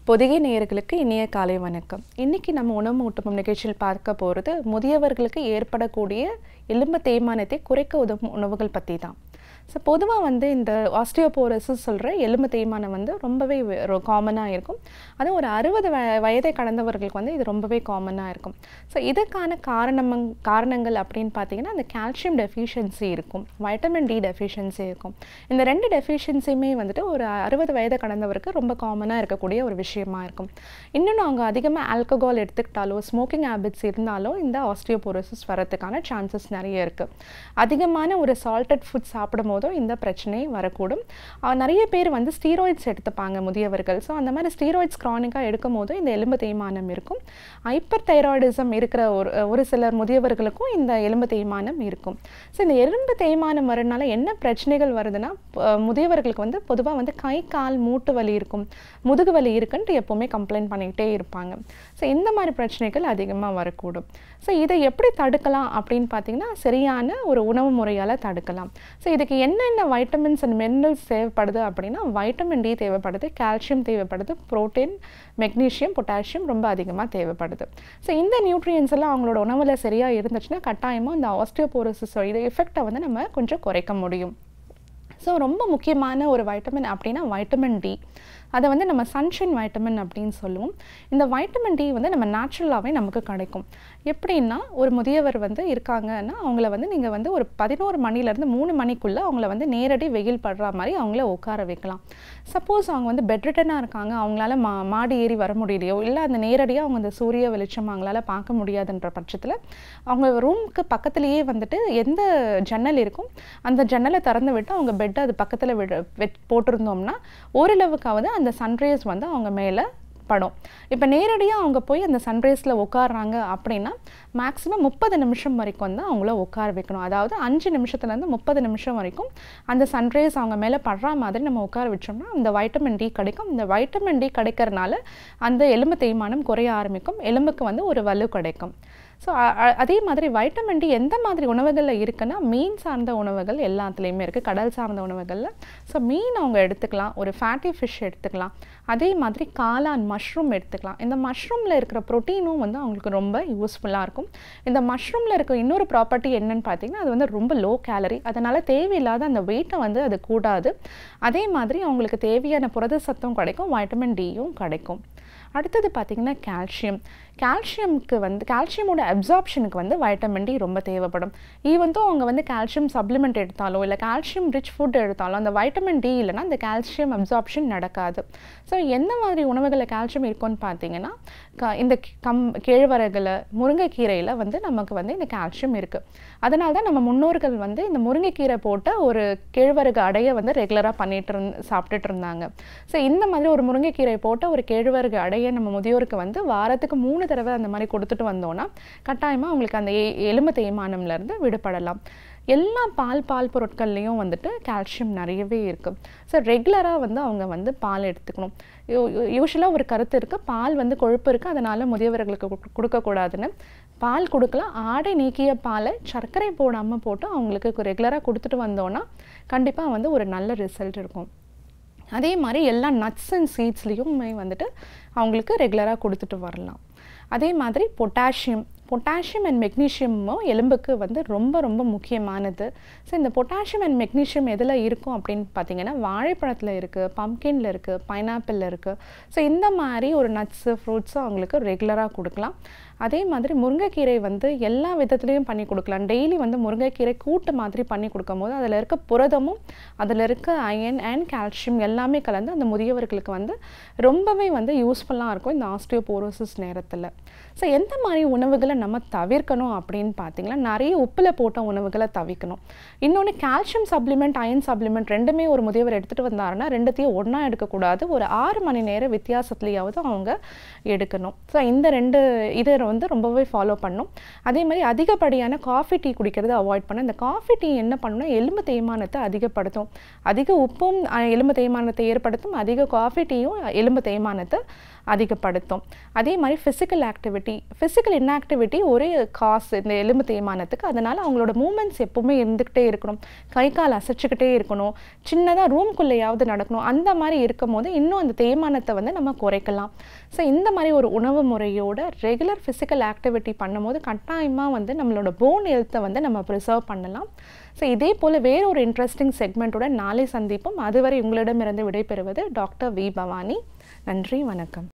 பொதிகை நேயர்களுக்கு இனிய காலை வணக்கம் இன்னைக்கு நம்ம உணவு ஊட்டமும் நிகழ்ச்சியில் பார்க்க போகிறது முதியவர்களுக்கு ஏற்படக்கூடிய எலும்பு தேய்மானத்தை குறைக்க உதவும் உணவுகள் பற்றி தான் ஸோ பொதுவாக வந்து இந்த ஆஸ்டியோபோரசிஸ் சொல்கிற எலும்பு தேய்மானம் வந்து ரொம்பவே காமனாக இருக்கும் அதுவும் ஒரு அறுபது வ வயதை கடந்தவர்களுக்கு வந்து இது ரொம்பவே காமனாக இருக்கும் ஸோ இதுக்கான காரணம் காரணங்கள் அப்படின்னு பார்த்தீங்கன்னா அந்த கால்சியம் டெஃபிஷியன்சி இருக்கும் வைட்டமின் டி டெஃபிஷியன்சி இருக்கும் இந்த ரெண்டு டெஃபிஷியன்சியுமே வந்துட்டு ஒரு அறுபது வயதை கடந்தவருக்கு ரொம்ப காமனாக இருக்கக்கூடிய ஒரு விஷயமா இருக்கும் இன்னொன்று அவங்க அதிகமாக ஆல்கஹால் எடுத்துக்கிட்டாலோ ஸ்மோக்கிங் ஹேபிட்ஸ் இருந்தாலோ இந்த ஆஸ்டியோபோரோசிஸ் வரதுக்கான சான்சஸ் நிறைய இருக்குது அதிகமான ஒரு சால்டட் ஃபுட் சாப்பிடும் போதும் இந்த பிரச்சனை வரக்கூடும் அஹ் நிறைய பேர் வந்து ஸ்டீராய்ட்ஸ் எடுத்துப்பாங்க முதியவர்கள் ஸோ அந்த மாதிரி ஸ்டீராய்ட்ஸ் க்ரானிக்காக எடுக்கும் போது இந்த எலும்பு தேய்மானம் இருக்கும் ஹைப்பர் தைராய்டிசம் இருக்கிற ஒரு ஒரு சிலர் முதியவர்களுக்கும் இந்த எலும்பு தேய்மானம் இருக்கும் ஸோ இந்த எலும்பு தேய்மானம் வரனால என்ன பிரச்சனைகள் வருதுன்னா அஹ் முதியவர்களுக்கு வந்து பொதுவாக வந்து கை கால் மூட்டு வலி இருக்கும் முதுகு வலி இருக்குன்ட்டு எப்போவுமே கம்ப்ளைண்ட் பண்ணிக்கிட்டே இருப்பாங்க ஸோ இந்த மாதிரி பிரச்சனைகள் அதிகமாக வரக்கூடும் ஸோ இதை எப்படி தடுக்கலாம் அப்படின்னு பார்த்தீங்கன்னா சரியான ஒரு உணவு முறையால் தடுக்கலாம் ஸோ இதுக்கு என்னென்ன வைட்டமின்ஸ் அண்ட் மினரல்ஸ் தேவைப்படுது அப்படின்னா வைட்டமின் டி தேவைப்படுது கால்சியம் தேவைப்படுது புரோட்டீன் மெக்னீஷியம் பொட்டாசியம் ரொம்ப அதிகமாக தேவைப்படுது ஸோ இந்த நியூட்ரியன்ஸ் எல்லாம் அவங்களோட உணவில் சரியாக இருந்துச்சுன்னா கட்டாயமாக இந்த ஆஸ்டியோபோரோசிஸ் இது எஃபெக்டை வந்து நம்ம கொஞ்சம் குறைக்க முடியும் ஸோ ரொம்ப முக்கியமான ஒரு வைட்டமின் அப்படின்னா வைட்டமின் டி அதை வந்து நம்ம சன்ஷைன் வைட்டமின் அப்படின்னு சொல்லுவோம் இந்த வைட்டமின் டி வந்து நம்ம நேச்சுரலாகவே நமக்கு கிடைக்கும் எப்படின்னா ஒரு முதியவர் வந்து இருக்காங்கன்னா அவங்கள வந்து நீங்கள் வந்து ஒரு பதினோரு மணிலேருந்து மூணு மணிக்குள்ளே அவங்கள வந்து நேரடி வெயில் படுற மாதிரி அவங்கள உட்கார வைக்கலாம் சப்போஸ் அவங்க வந்து பெட்ரிட்டனாக இருக்காங்க அவங்களால மா மாடி ஏறி வர முடியலையோ இல்லை அந்த நேரடியாக அவங்க அந்த சூரிய வெளிச்சம் அவங்களால பார்க்க முடியாதுன்ற பட்சத்தில் அவங்க ரூமுக்கு பக்கத்துலேயே வந்துட்டு எந்த ஜன்னல் இருக்கும் அந்த ஜன்னலை திறந்து விட்டு அவங்க பெட்டை அது பக்கத்தில் விட வெட் போட்டிருந்தோம்னா ஓரளவுக்காவது அந்த சன்ரைஸ் வந்து அவங்க மேலே படும் இப்போ நேரடியாக அவங்க போய் அந்த சன்ரைஸில் உட்காடுறாங்க அப்படின்னா மேக்ஸிமம் முப்பது நிமிஷம் வரைக்கும் தான் அவங்கள உட்கார வைக்கணும் அதாவது அஞ்சு நிமிஷத்துலேருந்து முப்பது நிமிஷம் வரைக்கும் அந்த சன்ரைஸ் அவங்க மேலே படுற மாதிரி நம்ம உட்கார வச்சோம்னா அந்த வைட்டமின் டி கிடைக்கும் இந்த வைட்டமின் டி கிடைக்கிறனால அந்த எலும்பு தேய்மானம் குறைய ஆரம்பிக்கும் எலும்புக்கு வந்து ஒரு வலு கிடைக்கும் ஸோ அதே மாதிரி வைட்டமின் டி எந்த மாதிரி உணவுகளில் இருக்குன்னா மீன் சார்ந்த உணவுகள் எல்லாத்துலேயுமே இருக்குது கடல் சார்ந்த உணவுகளில் ஸோ மீன் அவங்க எடுத்துக்கலாம் ஒரு ஃபேட்டி ஃபிஷ் எடுத்துக்கலாம் அதே மாதிரி காளான் மஷ்ரூம் எடுத்துக்கலாம் இந்த மஷ்ரூமில் இருக்கிற ப்ரோட்டீனும் வந்து அவங்களுக்கு ரொம்ப யூஸ்ஃபுல்லாக இருக்கும் இந்த மஷ்ரூமில் இருக்க இன்னொரு ப்ராப்பர்ட்டி என்னன்னு பார்த்தீங்கன்னா அது வந்து ரொம்ப லோ கேலரி அதனால் தேவையில்லாத அந்த வெயிட்டை வந்து அது கூடாது அதே மாதிரி அவங்களுக்கு தேவையான புரத சத்தும் கிடைக்கும் வைட்டமின் டியும் கிடைக்கும் அடுத்தது பார்த்திங்கன்னா கால்சியம் கால்சியம்க்கு வந்து கால்சியமோட அப்சார்ப்ஷனுக்கு வந்து வைட்டமின் டி ரொம்ப தேவைப்படும் ஈவன் அவங்க வந்து கால்சியம் சப்ளிமெண்ட் எடுத்தாலோ இல்லை கால்சியம் ரிச் ஃபுட் எடுத்தாலோ அந்த வைட்டமின் டி இல்லைனா அந்த கால்சியம் அப்சார்ப்ஷன் நடக்காது ஸோ எந்த மாதிரி உணவுகளில் கால்சியம் இருக்கும்னு பார்த்தீங்கன்னா க இந்த கம் கேழ்வரகில் முருங்கைக்கீரையில் வந்து நமக்கு வந்து இந்த கால்சியம் இருக்குது அதனால தான் நம்ம முன்னோர்கள் வந்து இந்த முருங்கைக்கீரை போட்ட ஒரு கேழ்வரகு அடையை வந்து ரெகுலராக பண்ணிட்டு இருந்து சாப்பிட்டுட்டு இருந்தாங்க ஸோ இந்த மாதிரி ஒரு முருங்கைக்கீரை போட்ட ஒரு கேழ்வரகு அடையை நம்ம முதியோருக்கு வந்து வாரத்துக்கு மூணு தடவை அந்த மாதிரி கொடுத்துட்டு வந்தோம்னா கட்டாயமாக அவங்களுக்கு அந்த எலும்பு தேய்மானம்லேருந்து விடுபடலாம் எல்லா பால் பால் பொருட்கள்லேயும் வந்துட்டு கால்சியம் நிறையவே இருக்குது ஸோ ரெகுலராக வந்து அவங்க வந்து பால் எடுத்துக்கணும் யூஸ்வலாக ஒரு கருத்து இருக்குது பால் வந்து கொழுப்பு இருக்குது அதனால் முதியவர்களுக்கு கொடுக்கக்கூடாதுன்னு பால் கொடுக்கலாம் ஆடை நீக்கிய பாலை சர்க்கரை போடாமல் போட்டு அவங்களுக்கு ரெகுலராக கொடுத்துட்டு வந்தோன்னா கண்டிப்பாக வந்து ஒரு நல்ல ரிசல்ட் இருக்கும் அதே மாதிரி எல்லா நட்ஸ் அண்ட் சீட்ஸ்லேயுமே வந்துட்டு அவங்களுக்கு ரெகுலராக கொடுத்துட்டு வரலாம் அதே மாதிரி பொட்டாசியம் பொட்டாசியம் அண்ட் மெக்னீஷியமும் எலும்புக்கு வந்து ரொம்ப ரொம்ப முக்கியமானது ஸோ இந்த பொட்டாசியம் அண்ட் மெக்னீஷியம் எதில் இருக்கும் அப்படின்னு பார்த்தீங்கன்னா வாழைப்பழத்தில் இருக்குது பம்கினில் இருக்குது பைனாப்பிளில் இருக்குது ஸோ இந்த மாதிரி ஒரு நட்ஸு ஃப்ரூட்ஸும் அவங்களுக்கு ரெகுலராக கொடுக்கலாம் அதே மாதிரி முருங்கைக்கீரை வந்து எல்லா விதத்துலேயும் பண்ணி கொடுக்கலாம் டெய்லி வந்து முருங்கைக்கீரை கூட்டு மாதிரி பண்ணி கொடுக்கும் போது அதில் இருக்க புரதமும் அதில் இருக்க அயன் அண்ட் கால்சியம் எல்லாமே கலந்து அந்த முதியவர்களுக்கு வந்து ரொம்பவே வந்து யூஸ்ஃபுல்லாக இருக்கும் இந்த ஆஸ்டியோபோரோசிஸ் நேரத்தில் ஸோ எந்த மாதிரி உணவுகளை நம்ம தவிர்க்கணும் அப்படின்னு பார்த்தீங்கன்னா நிறைய உப்பில் போட்ட உணவுகளை தவிர்க்கணும் இன்னொன்று கால்சியம் சப்ளிமெண்ட் அயன் சப்ளிமெண்ட் ரெண்டுமே ஒரு முதியவர் எடுத்துகிட்டு வந்தாருன்னா ரெண்டுத்தையும் ஒன்றா எடுக்கக்கூடாது ஒரு ஆறு மணி நேர வித்தியாசத்துலேயாவது அவங்க எடுக்கணும் ஸோ இந்த ரெண்டு இது வந்து ரொம்பவே ஃபாலோ பண்ணும் அதே மாதிரி அதிகப்படியான காஃபி டீ குடிக்கிறத அவாய்ட் பண்ண இந்த காஃபி டீ என்ன பண்ணுன்னா எலும்பு தேய்மானத்தை அதிகப்படுத்தும் அதிக உப்பும் அஹ், எலும்பு தேய்மானத்தை ஏற்படுத்தும் அதிக காஃபி டீயும் எலும்பு தேய்மானத்தை அதிகப்படுத்தும் அதே மாதிரி ஃபிசிக்கல் ஆக்டிவிட்டி ஃபிசிக்கல் இன்ஆக்டிவிட்டி ஒரே காசு இந்த எலும்பு தேய்மானத்துக்கு அதனால் அவங்களோட மூமெண்ட்ஸ் எப்பவுமே இருந்துக்கிட்டே இருக்கணும் கை கால் அசைச்சுக்கிட்டே இருக்கணும் சின்னதாக ரூம்குள்ளேயாவது நடக்கணும் அந்த மாதிரி இருக்கும் போது இன்னும் அந்த தேய்மானத்தை வந்து நம்ம குறைக்கலாம் ஸோ இந்த மாதிரி ஒரு உணவு முறையோட ரெகுலர் ஃபிசிக்கல் ஆக்டிவிட்டி பண்ணும்போது கட்டாயமாக வந்து நம்மளோட போன் ஹெல்த்தை வந்து நம்ம ப்ரிசர்வ் பண்ணலாம் ஸோ இதே போல் வேற ஒரு இன்ட்ரெஸ்டிங் செக்மெண்ட்டுடன் நாளை சந்திப்போம் அதுவரை உங்களிடமிருந்து விடைபெறுவது டாக்டர் வி பவானி நன்றி வணக்கம்